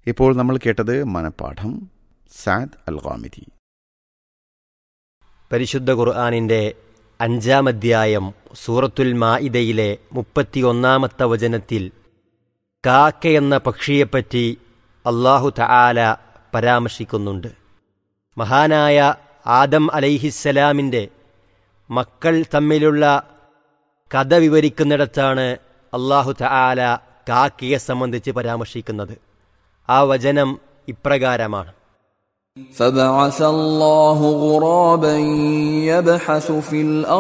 ഇപ്പോൾ നമ്മൾ കേട്ടത് മനപ്പാഠം സാദ് അൽ ഖാമിദി പരിശുദ്ധ ഖുർആാനിൻ്റെ അഞ്ചാം അധ്യായം സൂറത്തുൽ മാഇദയിലെ മുപ്പത്തിയൊന്നാമത്തെ വചനത്തിൽ കാക്ക എന്ന പക്ഷിയെപ്പറ്റി അള്ളാഹു തആല പരാമർശിക്കുന്നുണ്ട് മഹാനായ ആദം അലൈഹിസ്സലാമിൻ്റെ മക്കൾ തമ്മിലുള്ള കഥ വിവരിക്കുന്നിടത്താണ് അള്ളാഹു തആല കാക്കയെ സംബന്ധിച്ച് പരാമർശിക്കുന്നത് ആ വചനം ഇപ്രകാരമാണ് فبعث الله غرابا يبحث في الأرض